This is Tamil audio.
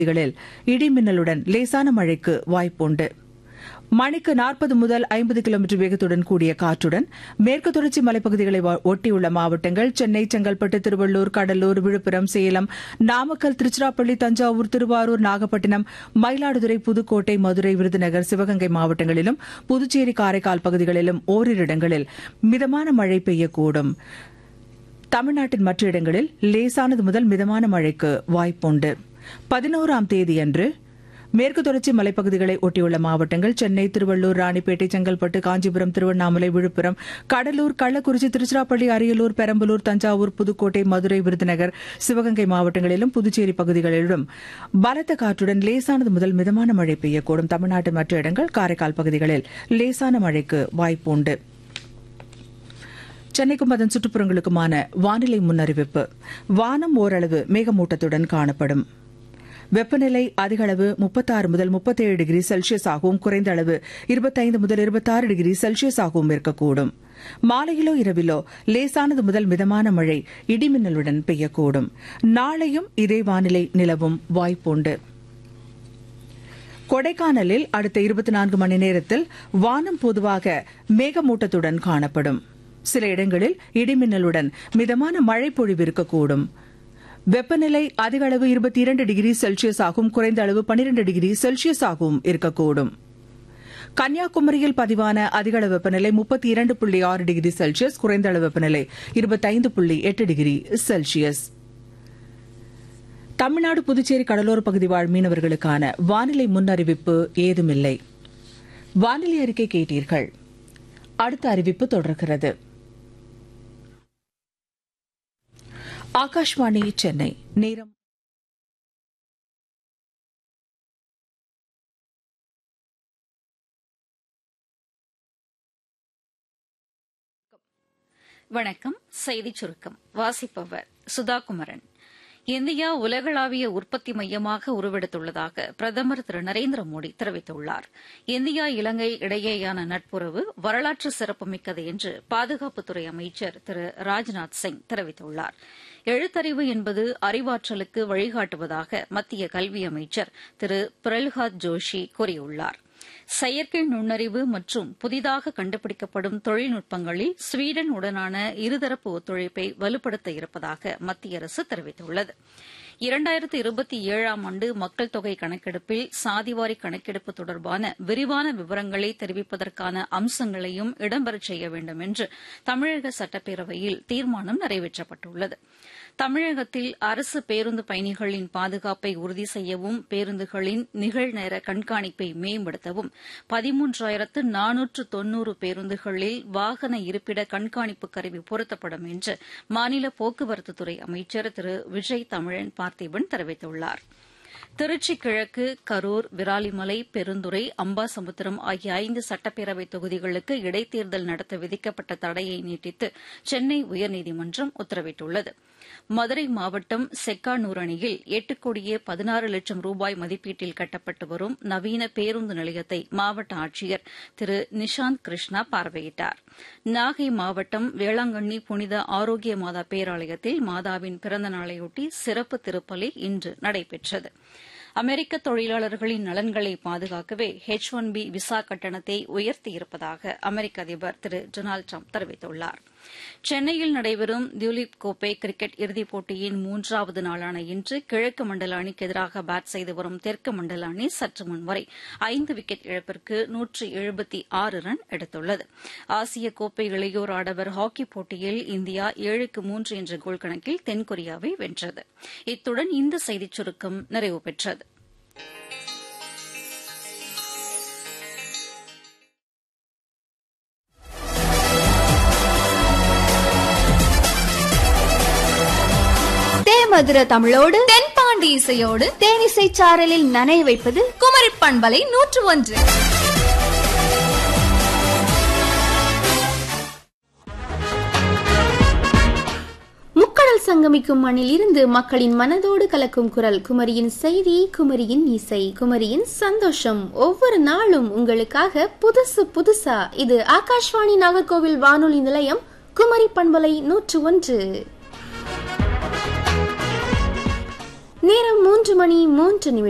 பகுதிகளில் இடிமின்னலுடன் லேசான மழைக்கு வாய்ப்புண்டு மணிக்கு நாற்பது முதல் ஐம்பது கிலோமீட்டர் வேகத்துடன் கூடிய காற்றுடன் மேற்கு தொடர்ச்சி மலைப்பகுதிகளை வ- ஒட்டியுள்ள மாவட்டங்கள் சென்னை செங்கல்பட்டு திருவள்ளூர் கடலூர் விழுப்புரம் சேலம் நாமக்கல் திருச்சிராப்பள்ளி தஞ்சாவூர் திருவாரூர் நாகப்பட்டினம் மயிலாடுதுறை புதுக்கோட்டை மதுரை விருதுநகர் சிவகங்கை மாவட்டங்களிலும் புதுச்சேரி காரைக்கால் பகுதிகளிலும் ஓரிரு இடங்களில் மிதமான மழை பெய்யக்கூடும் தமிழ்நாட்டின் மற்ற இடங்களில் லேசானது முதல் மிதமான மழைக்கு வாய்ப்புண்டு பதினோராம் தேதியன்று மேற்கு தொடர்ச்சி மலைப்பகுதிகளை ஒட்டியுள்ள மாவட்டங்கள் சென்னை திருவள்ளூர் ராணிப்பேட்டை செங்கல்பட்டு காஞ்சிபுரம் திருவண்ணாமலை விழுப்புரம் கடலூர் கள்ளக்குறிச்சி திருச்சிராப்பள்ளி அரியலூர் பெரம்பலூர் தஞ்சாவூர் புதுக்கோட்டை மதுரை விருதுநகர் சிவகங்கை மாவட்டங்களிலும் புதுச்சேரி பகுதிகளிலும் பலத்த காற்றுடன் லேசானது முதல் மிதமான மழை பெய்யக்கூடும் தமிழ்நாட்டின் மற்ற இடங்கள் காரைக்கால் பகுதிகளில் லேசான மழைக்கு வாய்ப்புண்டு சென்னைக்கும் அதன் சுற்றுப்புறங்களுக்குமான வானிலை முன்னறிவிப்பு வானம் ஓரளவு மேகமூட்டத்துடன் காணப்படும் வெப்பநிலை அதிக அளவு முப்பத்தாறு முதல் முப்பத்தேழு டிகிரி செல்சியஸ் ஆகவும் குறைந்த அளவு இருபத்தைந்து முதல் இருபத்தாறு டிகிரி செல்சியஸ் ஆகவும் இருக்கக்கூடும் மாலையிலோ இரவிலோ லேசானது முதல் மிதமான மழை இடிமின்னலுடன் பெய்யக்கூடும் நாளையும் இதே வானிலை நிலவும் வாய்ப்புண்டு கொடைக்கானலில் அடுத்த இருபத்தி நான்கு மணி நேரத்தில் வானம் பொதுவாக மேகமூட்டத்துடன் காணப்படும் சில இடங்களில் இடிமின்னலுடன் மிதமான மழை பொழிவு இருக்கக்கூடும் வெப்பநிலை அதிக அளவு இருபத்தி இரண்டு டிகிரி செல்சியஸ் ஆகவும் குறைந்த அளவு பனிரெண்டு டிகிரி செல்சியஸ் ஆகவும் இருக்கக்கூடும் கன்னியாகுமரியில் பதிவான அதிக அளவு வெப்பநிலை முப்பத்தி இரண்டு புள்ளி ஆறு டிகிரி செல்சியஸ் குறைந்த அளவு வெப்பநிலை இருபத்தைந்து புள்ளி எட்டு டிகிரி செல்சியஸ் தமிழ்நாடு புதுச்சேரி கடலோர பகுதி வாழ் மீனவர்களுக்கான வானிலை முன்னறிவிப்பு ஏதுமில்லை வானிலை அறிக்கை கேட்டீர்கள் அடுத்த அறிவிப்பு தொடர்கிறது ஆகாஷ்வாணி சென்னை நேரம் வணக்கம் செய்திச் சுருக்கம் வாசிப்பவர் சுதாகுமரன் இந்தியா உலகளாவிய உற்பத்தி மையமாக உருவெடுத்துள்ளதாக பிரதமர் திரு நரேந்திர மோடி தெரிவித்துள்ளார் இந்தியா இலங்கை இடையேயான நட்புறவு வரலாற்று சிறப்புமிக்கது என்று பாதுகாப்புத்துறை அமைச்சர் திரு ராஜ்நாத் சிங் தெரிவித்துள்ளார் எழுத்தறிவு என்பது அறிவாற்றலுக்கு வழிகாட்டுவதாக மத்திய கல்வி அமைச்சர் திரு பிரல்ஹாத் ஜோஷி கூறியுள்ளார் செயற்கை நுண்ணறிவு மற்றும் புதிதாக கண்டுபிடிக்கப்படும் தொழில்நுட்பங்களில் ஸ்வீடன் உடனான இருதரப்பு ஒத்துழைப்பை வலுப்படுத்த இருப்பதாக மத்திய அரசு தெரிவித்துள்ளது இரண்டாயிரத்து இருபத்தி ஏழாம் ஆண்டு மக்கள் தொகை கணக்கெடுப்பில் சாதிவாரி கணக்கெடுப்பு தொடர்பான விரிவான விவரங்களை தெரிவிப்பதற்கான அம்சங்களையும் இடம்பெறச் செய்ய வேண்டும் என்று தமிழக சட்டப்பேரவையில் தீர்மானம் நிறைவேற்றப்பட்டுள்ளது தமிழகத்தில் அரசு பேருந்து பயணிகளின் பாதுகாப்பை உறுதி செய்யவும் பேருந்துகளின் நிகழ்நேர கண்காணிப்பை மேம்படுத்தவும் பதிமூன்றாயிரத்து நானூற்று தொன்னூறு பேருந்துகளில் வாகன இருப்பிட கண்காணிப்பு கருவி பொருத்தப்படும் என்று மாநில போக்குவரத்துத்துறை அமைச்சர் திரு விஜய் தமிழன் பார்த்திபன் தெரிவித்துள்ளாா் திருச்சி கிழக்கு கரூர் விராலிமலை பெருந்துறை அம்பாசமுத்திரம் ஆகிய ஐந்து சட்டப்பேரவை தொகுதிகளுக்கு இடைத்தேர்தல் நடத்த விதிக்கப்பட்ட தடையை நீட்டித்து சென்னை உயர்நீதிமன்றம் உத்தரவிட்டுள்ளது மதுரை மாவட்டம் செக்கானூர் அணியில் எட்டு கோடியே பதினாறு லட்சம் ரூபாய் மதிப்பீட்டில் கட்டப்பட்டு வரும் நவீன பேருந்து நிலையத்தை மாவட்ட ஆட்சியர் திரு நிஷாந்த் கிருஷ்ணா பார்வையிட்டார் நாகை மாவட்டம் வேளாங்கண்ணி புனித ஆரோக்கிய மாதா பேராலயத்தில் மாதாவின் பிறந்த நாளையொட்டி சிறப்பு திருப்பலி இன்று நடைபெற்றது அமெரிக்க தொழிலாளர்களின் நலன்களை பாதுகாக்கவே ஹெச் ஒன் பி விசா கட்டணத்தை உயர்த்தியிருப்பதாக அமெரிக்க அதிபர் திரு டொனால்டு ட்ரம்ப் தெரிவித்துள்ளார் சென்னையில் நடைபெறும் தியுலிப் கோப்பை கிரிக்கெட் இறுதிப் போட்டியின் மூன்றாவது நாளான இன்று கிழக்கு மண்டல அணிக்கு எதிராக பேட் செய்து வரும் தெற்கு மண்டல அணி சற்று முன் வரை ஐந்து விக்கெட் இழப்பிற்கு நூற்று எழுபத்தி ஆறு ரன் எடுத்துள்ளது ஆசிய கோப்பை இளையோர் ஆடவர் ஹாக்கி போட்டியில் இந்தியா ஏழுக்கு மூன்று என்ற கோல் கணக்கில் தென்கொரியாவை வென்றது இத்துடன் இந்த செய்திச் சுருக்கம் நிறைவு பெற்றது தேமதுர தமிழோடு தென்பாண்டி இசையோடு தேனிசை சாரலில் நனைய வைப்பது குமரி பண்பலை நூற்று ஒன்று முக்கடல் சங்கமிக்கும் மண்ணில் இருந்து மக்களின் மனதோடு கலக்கும் குரல் குமரியின் செய்தி குமரியின் இசை குமரியின் சந்தோஷம் ஒவ்வொரு நாளும் உங்களுக்காக புதுசு புதுசா இது ஆகாஷ்வாணி நாகர்கோவில் வானொலி நிலையம் குமரி பண்பலை நூற்று ஒன்று நேரம் மூன்று மணி மூன்று நிமிடம்